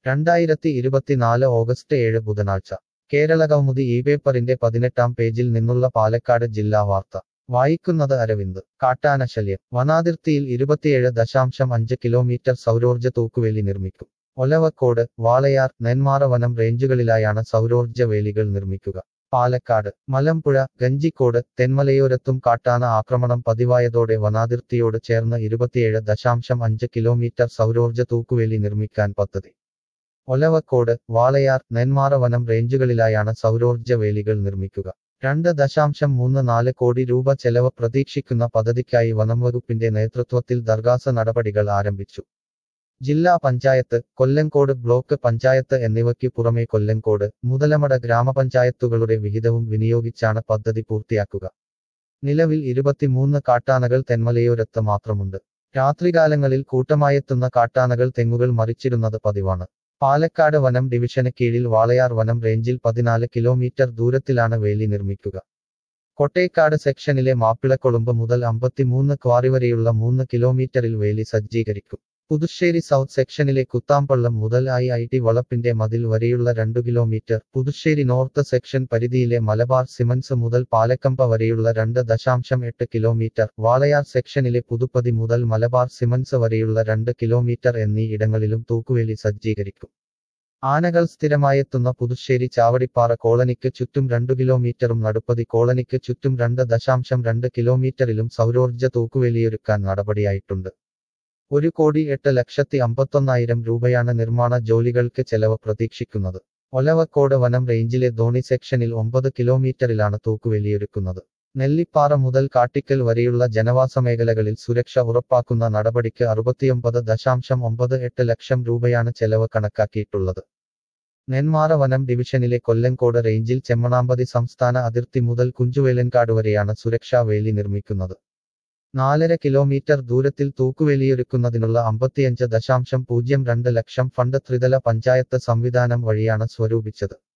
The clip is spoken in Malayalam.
രണ്ടായിരത്തി ഇരുപത്തിനാല് ഓഗസ്റ്റ് ഏഴ് ബുധനാഴ്ച കേരളകൗമുദി ഈ പേപ്പറിന്റെ പതിനെട്ടാം പേജിൽ നിന്നുള്ള പാലക്കാട് ജില്ലാ വാർത്ത വായിക്കുന്നത് അരവിന്ദ് കാട്ടാനശല്യം വനാതിർത്തിയിൽ ഇരുപത്തിയേഴ് ദശാംശം അഞ്ച് കിലോമീറ്റർ സൗരോർജ്ജ തൂക്കുവേലി നിർമ്മിക്കും ഒലവക്കോട് വാളയാർ നെന്മാറ വനം റേഞ്ചുകളിലായാണ് സൗരോർജ്ജ വേലികൾ നിർമ്മിക്കുക പാലക്കാട് മലമ്പുഴ ഗഞ്ചിക്കോട് തെന്മലയോരത്തും കാട്ടാന ആക്രമണം പതിവായതോടെ വനാതിർത്തിയോട് ചേർന്ന് ഇരുപത്തിയേഴ് ദശാംശം അഞ്ച് കിലോമീറ്റർ സൗരോർജ്ജ തൂക്കുവേലി നിർമ്മിക്കാൻ പദ്ധതി ഒലവക്കോട് വാളയാർ നെന്മാറ വനം റേഞ്ചുകളിലായാണ് സൗരോർജ്ജ വേലികൾ നിർമ്മിക്കുക രണ്ട് ദശാംശം മൂന്ന് നാല് കോടി രൂപ ചെലവ് പ്രതീക്ഷിക്കുന്ന പദ്ധതിക്കായി വനംവകുപ്പിന്റെ നേതൃത്വത്തിൽ ദർഗാസ നടപടികൾ ആരംഭിച്ചു ജില്ലാ പഞ്ചായത്ത് കൊല്ലങ്കോട് ബ്ലോക്ക് പഞ്ചായത്ത് എന്നിവയ്ക്ക് പുറമെ കൊല്ലങ്കോട് മുതലമട ഗ്രാമപഞ്ചായത്തുകളുടെ വിഹിതവും വിനിയോഗിച്ചാണ് പദ്ധതി പൂർത്തിയാക്കുക നിലവിൽ ഇരുപത്തിമൂന്ന് കാട്ടാനകൾ തെന്മലയോരത്ത് മാത്രമുണ്ട് രാത്രികാലങ്ങളിൽ കൂട്ടമായെത്തുന്ന കാട്ടാനകൾ തെങ്ങുകൾ മറിച്ചിടുന്നത് പതിവാണ് പാലക്കാട് വനം ഡിവിഷന് കീഴിൽ വാളയാർ വനം റേഞ്ചിൽ പതിനാല് കിലോമീറ്റർ ദൂരത്തിലാണ് വേലി നിർമ്മിക്കുക കൊട്ടേക്കാട് സെക്ഷനിലെ മാപ്പിളക്കൊളുമ്പ് മുതൽ അമ്പത്തിമൂന്ന് ക്വാറി വരെയുള്ള മൂന്ന് കിലോമീറ്ററിൽ വേലി സജ്ജീകരിക്കും പുതുശ്ശേരി സൗത്ത് സെക്ഷനിലെ കുത്താമ്പള്ളം മുതൽ ഐ ഐ ടി വളപ്പിന്റെ മതിൽ വരെയുള്ള രണ്ടു കിലോമീറ്റർ പുതുശ്ശേരി നോർത്ത് സെക്ഷൻ പരിധിയിലെ മലബാർ സിമൻസ് മുതൽ പാലക്കമ്പ വരെയുള്ള രണ്ട് ദശാംശം എട്ട് കിലോമീറ്റർ വാളയാർ സെക്ഷനിലെ പുതുപ്പതി മുതൽ മലബാർ സിമൻസ് വരെയുള്ള രണ്ട് കിലോമീറ്റർ എന്നീ ഇടങ്ങളിലും തൂക്കുവേലി സജ്ജീകരിക്കും ആനകൾ സ്ഥിരമായെത്തുന്ന പുതുശ്ശേരി ചാവടിപ്പാറ കോളനിക്ക് ചുറ്റും രണ്ടു കിലോമീറ്ററും നടുപ്പതി കോളനിക്ക് ചുറ്റും രണ്ട് ദശാംശം രണ്ട് കിലോമീറ്ററിലും സൗരോർജ്ജ തൂക്കുവേലിയൊരുക്കാൻ നടപടിയായിട്ടുണ്ട് ഒരു കോടി എട്ട് ലക്ഷത്തി അമ്പത്തൊന്നായിരം രൂപയാണ് നിർമ്മാണ ജോലികൾക്ക് ചെലവ് പ്രതീക്ഷിക്കുന്നത് ഒലവക്കോട് വനം റേഞ്ചിലെ ധോണി സെക്ഷനിൽ ഒമ്പത് കിലോമീറ്ററിലാണ് തൂക്കുവേലിയൊരുക്കുന്നത് നെല്ലിപ്പാറ മുതൽ കാട്ടിക്കൽ വരെയുള്ള ജനവാസ മേഖലകളിൽ സുരക്ഷ ഉറപ്പാക്കുന്ന നടപടിക്ക് അറുപത്തിയൊമ്പത് ദശാംശം ഒമ്പത് എട്ട് ലക്ഷം രൂപയാണ് ചെലവ് കണക്കാക്കിയിട്ടുള്ളത് നെന്മാറ വനം ഡിവിഷനിലെ കൊല്ലങ്കോട് റേഞ്ചിൽ ചെമ്മണാമ്പതി സംസ്ഥാന അതിർത്തി മുതൽ കുഞ്ചുവേലൻകാട് വരെയാണ് സുരക്ഷാ വേലി നിർമ്മിക്കുന്നത് നാലര കിലോമീറ്റർ ദൂരത്തിൽ തൂക്കുവേലിയൊരുക്കുന്നതിനുള്ള അമ്പത്തിയഞ്ച് ദശാംശം പൂജ്യം രണ്ട് ലക്ഷം ഫണ്ട് ത്രിതല പഞ്ചായത്ത് സംവിധാനം വഴിയാണ് സ്വരൂപിച്ചത്